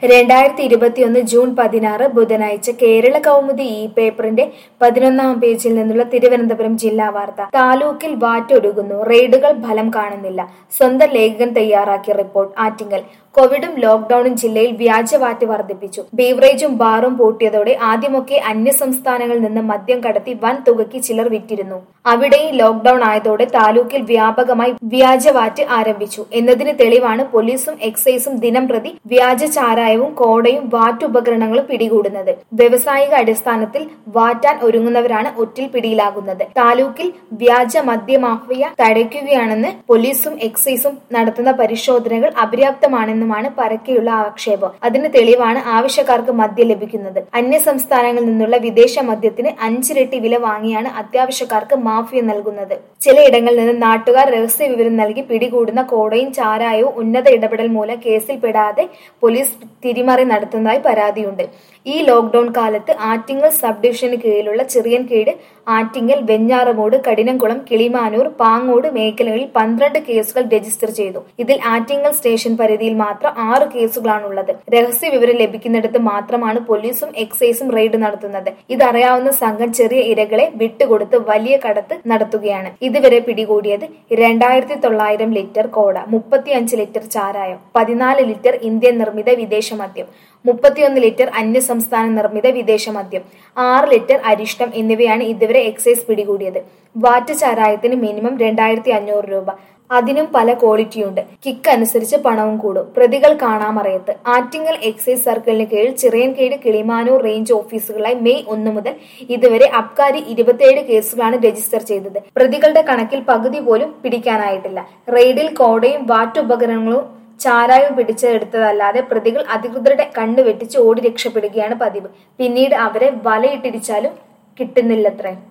രണ്ടായിരത്തി ഇരുപത്തിയൊന്ന് ജൂൺ പതിനാറ് ബുധനാഴ്ച കേരള കൗമുദി ഇ പേപ്പറിന്റെ പതിനൊന്നാം പേജിൽ നിന്നുള്ള തിരുവനന്തപുരം ജില്ലാ വാർത്ത താലൂക്കിൽ വാറ്റൊടുകുന്നു റെയ്ഡുകൾ ഫലം കാണുന്നില്ല സ്വന്തം ലേഖകൻ തയ്യാറാക്കിയ റിപ്പോർട്ട് ആറ്റിങ്ങൽ കോവിഡും ലോക്ഡൌണും ജില്ലയിൽ വ്യാജവാറ്റ് വർദ്ധിപ്പിച്ചു ബീവറേജും ബാറും പൂട്ടിയതോടെ ആദ്യമൊക്കെ അന്യ സംസ്ഥാനങ്ങളിൽ നിന്ന് മദ്യം കടത്തി വൻ തുകയ്ക്ക് ചിലർ വിറ്റിരുന്നു അവിടെയും ലോക്ഡൌൺ ആയതോടെ താലൂക്കിൽ വ്യാപകമായി വ്യാജവാറ്റ് ആരംഭിച്ചു എന്നതിന് തെളിവാണ് പോലീസും എക്സൈസും ദിനം പ്രതി വ്യാജ ചാരായവും കോടയും വാറ്റുപകരണങ്ങളും പിടികൂടുന്നത് വ്യവസായിക അടിസ്ഥാനത്തിൽ വാറ്റാൻ ഒരുങ്ങുന്നവരാണ് ഒറ്റിൽ പിടിയിലാകുന്നത് താലൂക്കിൽ വ്യാജ മദ്യമാഫിയ തടയ്ക്കുകയാണെന്ന് പോലീസും എക്സൈസും നടത്തുന്ന പരിശോധനകൾ അപര്യാപ്തമാണെന്നുമാണ് പരക്കെയുള്ള ആക്ഷേപം അതിന് തെളിവാണ് ആവശ്യക്കാർക്ക് മദ്യം ലഭിക്കുന്നത് അന്യ സംസ്ഥാനങ്ങളിൽ നിന്നുള്ള വിദേശ മദ്യത്തിന് അഞ്ചിരട്ടി വില വാങ്ങിയാണ് അത്യാവശ്യക്കാർക്ക് മാഫിയ നൽകുന്നത് ചിലയിടങ്ങളിൽ നിന്ന് നാട്ടുകാർ രഹസ്യ വിവരം നൽകി പിടികൂടുന്ന കോടയും ചാരായവും ഉന്നത ഇടപെടൽ മൂലം കേസിൽപ്പെടാതെ പോലീസ് തിരിമറി നടത്തുന്നതായി പരാതിയുണ്ട് ഈ ലോക്ഡൌൺ കാലത്ത് ആറ്റിങ്ങൽ സബ് ഡിവിഷന് കീഴിലുള്ള ചിറിയൻകീട് ആറ്റിങ്ങൽ വെഞ്ഞാറമൂട് കഠിനംകുളം കിളിമാനൂർ പാങ്ങോട് മേഖലകളിൽ പന്ത്രണ്ട് കേസുകൾ രജിസ്റ്റർ ചെയ്തു ഇതിൽ ആറ്റിങ്ങൽ സ്റ്റേഷൻ പരിധിയിൽ മാത്രം ആറ് കേസുകളാണുള്ളത് രഹസ്യ വിവരം ലഭിക്കുന്നിടത്ത് മാത്രമാണ് പോലീസും എക്സൈസും റെയ്ഡ് നടത്തുന്നത് ഇതറിയാവുന്ന സംഘം ചെറിയ ഇരകളെ വിട്ടുകൊടുത്ത് വലിയ കടത്ത് നടത്തുകയാണ് ഇതുവരെ പിടികൂടിയത് രണ്ടായിരത്തി തൊള്ളായിരം ലിറ്റർ കോട മുപ്പത്തിയഞ്ച് ലിറ്റർ ചാരായം പതിനാല് ലിറ്റർ ഇന്ത്യൻ നിർമ്മിത വിദേശ മദ്യം മുപ്പത്തിയൊന്ന് ലിറ്റർ അന്യസംസ്ഥാന നിർമ്മിത വിദേശ മദ്യം ആറ് ലിറ്റർ അരിഷ്ടം എന്നിവയാണ് ഇതുവരെ എക്സൈസ് പിടികൂടിയത് വാറ്റ് ചാരായത്തിന് മിനിമം രണ്ടായിരത്തി അഞ്ഞൂറ് രൂപ അതിനും പല ക്വാളിറ്റിയുണ്ട് കിക്ക് അനുസരിച്ച് പണവും കൂടും പ്രതികൾ കാണാമറയത്ത് ആറ്റിങ്ങൽ എക്സൈസ് സർക്കിളിന് കീഴിൽ ചിറയൻകീഴ് കിളിമാനൂർ റേഞ്ച് ഓഫീസുകളായി മെയ് ഒന്ന് മുതൽ ഇതുവരെ അബ്കാരി ഇരുപത്തിയേഴ് കേസുകളാണ് രജിസ്റ്റർ ചെയ്തത് പ്രതികളുടെ കണക്കിൽ പകുതി പോലും പിടിക്കാനായിട്ടില്ല റെയ്ഡിൽ കോടയും വാറ്റുപകരണങ്ങളും ചാരായം പിടിച്ചെടുത്തതല്ലാതെ പ്രതികൾ അധികൃതരുടെ കണ്ണു വെട്ടിച്ച് ഓടി രക്ഷപ്പെടുകയാണ് പതിവ് പിന്നീട് അവരെ വലയിട്ടിരിച്ചാലും കിട്ടുന്നില്ലത്രേ